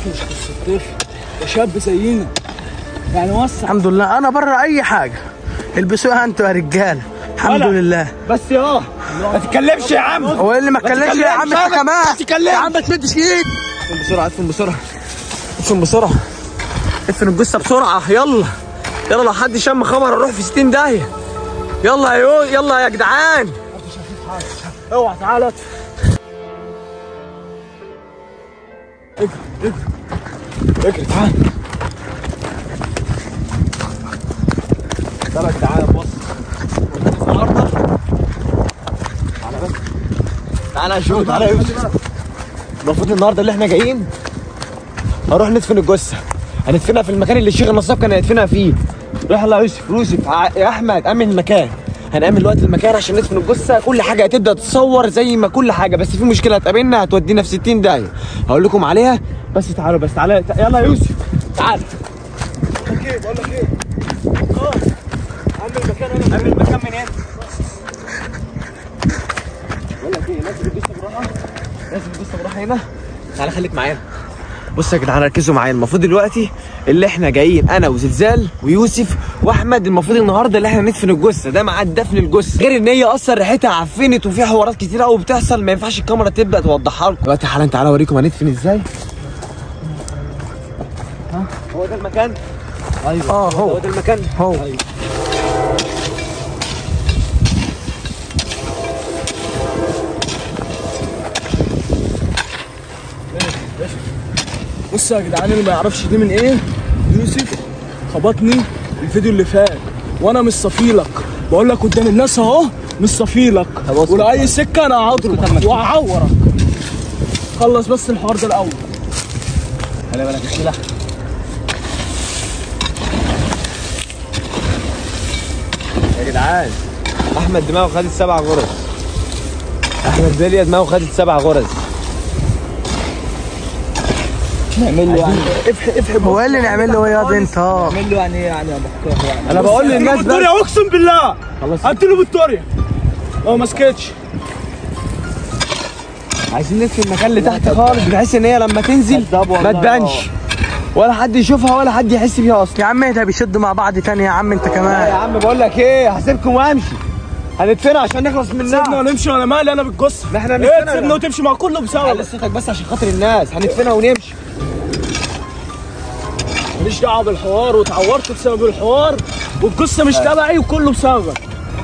الطفل مش قصه طفل ده شاب زينا يعني وسع الحمد لله انا بره اي حاجه البسوها انتوا يا رجاله الحمد ولا. لله بس يا ما تتكلمش يا عم هو اللي ما اتكلمش يا عم انت كمان ما تتكلمش. يا عم ما تمدش ايدك ادفن بسرعه ادفن بسرعه ادفن بسرعه ادفن الجثه بسرعه يلا يلا لو حد شم خمر نروح في 60 داهيه يلا يا يو يلا يا جدعان اوعى تعالى اجري اجري اجري تعال تعالى يا جدعان بص النهارده تعالى بس تعالى يا شو تعالى يا يوسف المفروض النهارده اللي احنا جايين هنروح ندفن الجثه هندفنها في المكان اللي الشيخ النصاب كان هيدفنها فيه روح يلا يا يوسف يوسف ع- يا احمد امن المكان هنأمن الوقت المكان عشان ندفن الجثه كل حاجه هتبدا تتصور زي ما كل حاجه بس في مشكله هتقابلنا هتودينا في 60 داهيه هقول لكم عليها بس تعالوا بس تعالى تع- يلا يا يوسف تعال بقول لك ايه بقول لك ايه اه امن المكان انا امن المكان من هنا بقول لك ايه لازم الجثه براحه لازم الجثه براحه هنا تعالى خليك معانا بصوا يا جدعان ركزوا معايا المفروض دلوقتي اللي احنا جايين انا وزلزال ويوسف واحمد المفروض النهارده اللي احنا ندفن الجثه ده ميعاد دفن الجثه غير ان هي اصلا ريحتها عفنت وفي حوارات كتير قوي بتحصل ما ينفعش الكاميرا تبدا توضحها لكم دلوقتي حالا تعالى اوريكم هندفن ازاي ها هو ده المكان ايوه اه هو. هو ده المكان هو. أيوة. بصوا يا جدعان اللي ما يعرفش دي من ايه يوسف خبطني الفيديو اللي فات وانا مش صفيلك بقول لك قدام الناس اهو مش صفيلك خلاص. ولاي سكه انا هضربك وهعورك خلص بس الحوار ده الاول خلي بالك السلاح يا جدعان احمد دماغه خدت سبع غرز احمد بليا دماغه خدت سبع غرز نعمل له يعني افحي افحي هو ايه اللي نعمل له ياض انت اه نعمل له يعني ايه يعني يا مكروه يعني انا بقول للناس بس بالطريقه اقسم بالله هات له بالطريقه هو ما سكتش عايزين ندفن المكان اللي تحت خالص بحيث ان هي لما تنزل كذاب والله. ما تبانش ولا حد يشوفها ولا حد يحس بيها اصلا يا عم ده بيشدوا مع بعض تاني يا عم انت يا كمان عم بقول لك ايه هسيبكم وامشي هندفنها عشان نخلص سيبنا منها ونمشي وانا مالي انا بالجثه ما احنا ايه هندفنها تسيبنا وتمشي مع كله بسبب على صوتك بس عشان خاطر الناس هندفنها ونمشي ماليش دعوه بالحوار واتعورت بسبب الحوار والقصه مش تبعي وكله بسببك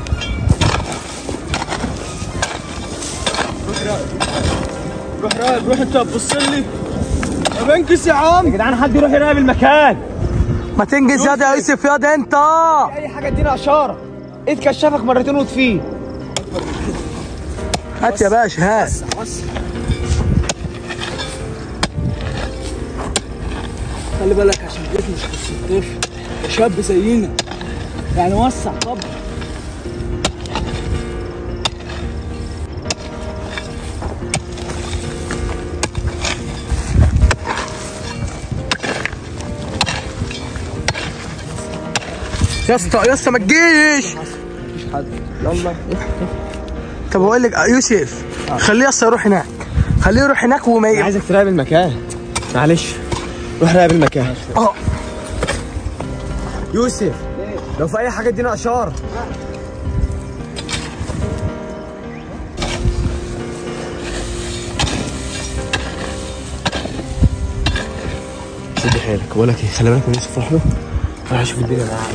روح راقب روح انت تبص لي طب انكس يا عم يا جدعان حد يروح يراقب المكان ما تنجز ياض يا يوسف ياض انت اي حاجه ادينا اشاره ايد كشافك مرتين وتفيد هات يا باشا هات بس خلي بالك عشان البيت مش قصه طفل ده شاب زينا يعني وسع طب يا اسطى يا اسطى ما تجيش يلا طب بقول لك يوسف خليه يا اسطى يروح هناك خليه يروح هناك وما انا ي... عايزك تراقب المكان معلش روح راقب المكان اه يوسف لو في اي حاجه ادينا اشاره شد حيلك بقول لك ايه خلي بالك من يوسف روح له روح اشوف الدنيا معاه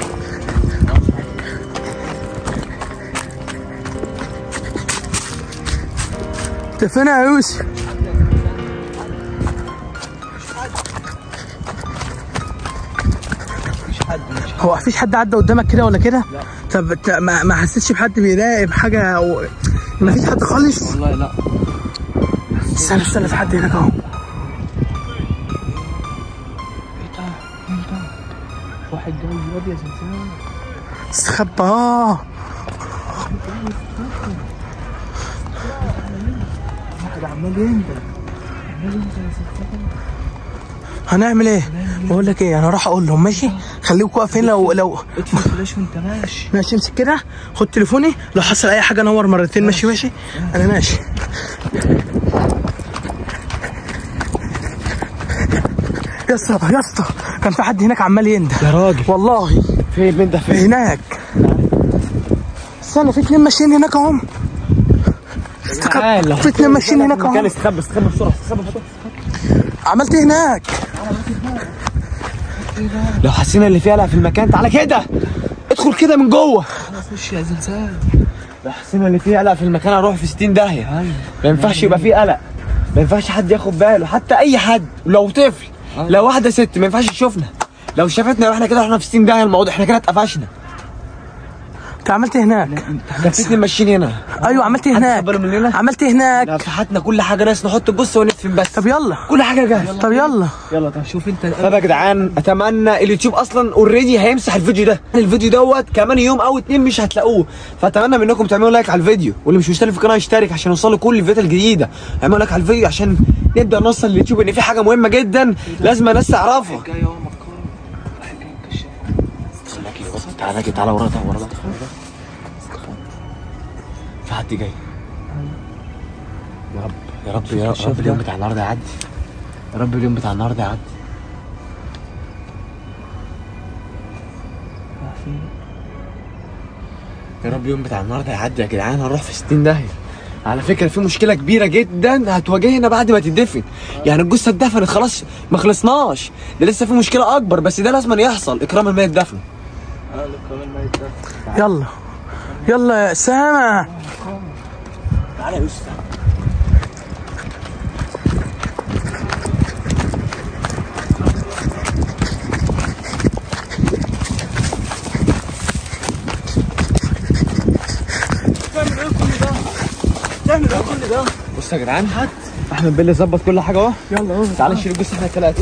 انت فين يا يوسف؟ هو مفيش حد عدى قدامك كده ولا كده؟ طب ت- ما, ما حسيتش بحد بيراقب حاجه او مفيش حد خالص؟ والله لا استنى استنى في حد هناك اهو واحد جاي ياض يا زلزال استخبى اه واحد عمال يندم هنعمل ايه؟ بقول لك ايه انا راح اقول لهم ماشي خليكوا واقفين لو لو اطفي الفلاش وانت ماشي ماشي امسك كده خد تليفوني لو حصل اي حاجه نور مرتين ماشي ماشي انا ماشي يا اسطى يا اسطى كان في حد هناك عمال ينده يا راجل والله فين من ده فين هناك استنى في اتنين ماشيين هناك اهم تعال في اتنين ماشيين هناك كان اهم استخبى استخبى بسرعه استخبى بسرعه عملت ايه هناك لو حسينا اللي فيه قلق في المكان تعالى كده ادخل كده من جوه خش يا زلزال لو حسينا اللي فيه قلق في المكان هنروح في 60 داهيه ما ينفعش يبقى فيه قلق ما ينفعش حد ياخد باله حتى اي حد لو طفل لو واحده ست ما ينفعش تشوفنا لو شافتنا واحنا كده رحنا في 60 داهيه الموضوع احنا كده اتقفشنا انت عملت ايه هناك كان في اتنين ماشيين هنا ايوه عملت ايه حد هناك خد باله مننا؟ عملت ايه هناك لا فتحتنا كل حاجه ناس نحط الجثه وندفن بس طب يلا كل حاجه جاهزه طب يلا يلا طب شوف انت طب يا جدعان اتمنى اليوتيوب اصلا اوريدي هيمسح الفيديو ده الفيديو دوت كمان يوم او اتنين مش هتلاقوه فاتمنى منكم تعملوا لايك على الفيديو واللي مش مشترك في القناه يشترك عشان يوصلوا كل الفيديوهات الجديده اعملوا لايك على الفيديو عشان نبدا نوصل لليوتيوب ان في حاجه مهمه جدا لازم الناس تعرفها تعالى كده تعالى ورا ده ورا ده في حد جاي يا رب يا رب يا رب اليوم بتاع النهارده يعدي يا رب اليوم بتاع النهارده يعدي يا رب اليوم بتاع النهارده يعدي يا جدعان هنروح في 60 داهيه على فكره في مشكله كبيره جدا هتواجهنا بعد ما تدفن يعني الجثه اتدفنت خلاص ما خلصناش ده لسه في مشكله اكبر بس ده لازم يحصل اكرام الميت دفن يلا يلا يا اسامه تعالى يا يوسف بص يا جدعان احمد بيلي ظبط كل حاجه اهو يلا تعالى نشيل الجثه احنا الثلاثه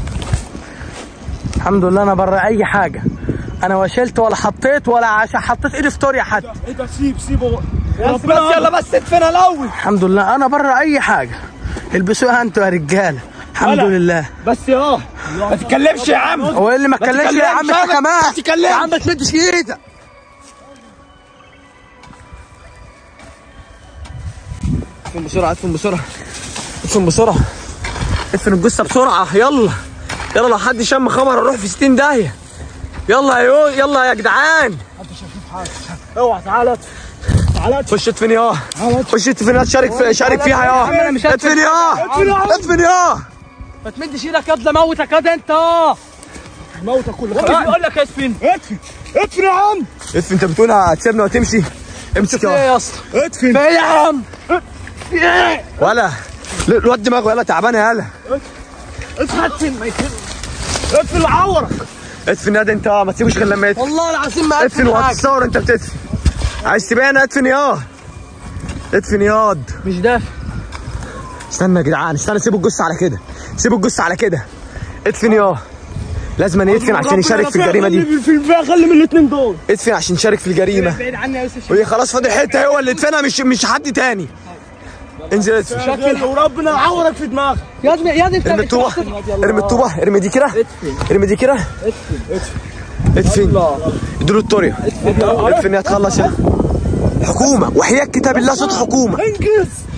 الحمد لله انا بره اي حاجه انا وشلت ولا حطيت ولا عشان حطيت ايدي في طوريا حتى بس بس يلا بس ادفنها الاول الحمد لله انا بره اي حاجه البسوها انتوا يا رجاله الحمد لله بس يا ما تتكلمش يا عم هو إيه اللي ما اتكلمش يا عم تتكلمش، انت كمان ما تتكلمش. يا عم ما تمدش ايدك ادفن بسرعه ادفن بسرعه ادفن بسرعه ادفن الجثه بسرعه يلا يلا لو حد شم خمر اروح في 60 داهيه يلا يا يو يلا يا جدعان اوعى تعالى تعالى خش ادفن يا خش ادفن يا شارك في شارك فيها يا أنا مش ادفن يا ادفن يا ما تمدش ايدك يا موتك يا انت موتك كله بيقول لك اسفن ادفن ادفن يا عم ادفن انت بتقول هتسيبنا وتمشي امسك ايه يا يا اسطى ادفن في ايه يا عم ولا لا، الواد دماغه يلا تعبانه يلا ادفن ما يتم ادفن وعورك ادفن يا ده انت ما تسيبوش غير لما يدفن والله العظيم ما ادفن ادفن حاجه وهتتصور انت بتدفن عايز تبان ادفن يا ادفن ياض مش دافع استنى يا جدعان استنى سيبوا الجثه على كده سيبوا الجثه على كده ادفن يا لازم يدفن عشان يشارك في الجريمه دي في البيع خلي من الاثنين دول ادفن عشان يشارك في الجريمه بعيد عني يا يوسف وهي خلاص فاضل حته هو اللي ادفنها مش مش حد تاني انزل ادفن شكل وربنا عورك في دماغك يا ابني يا ابني ارمي الطوبه ارمي الطوبه ارمي دي كده ارمي دي كده ادفن اديله الطوريا ادفن يا تخلص يا حكومه وحياة كتاب الله صوت حكومه انجز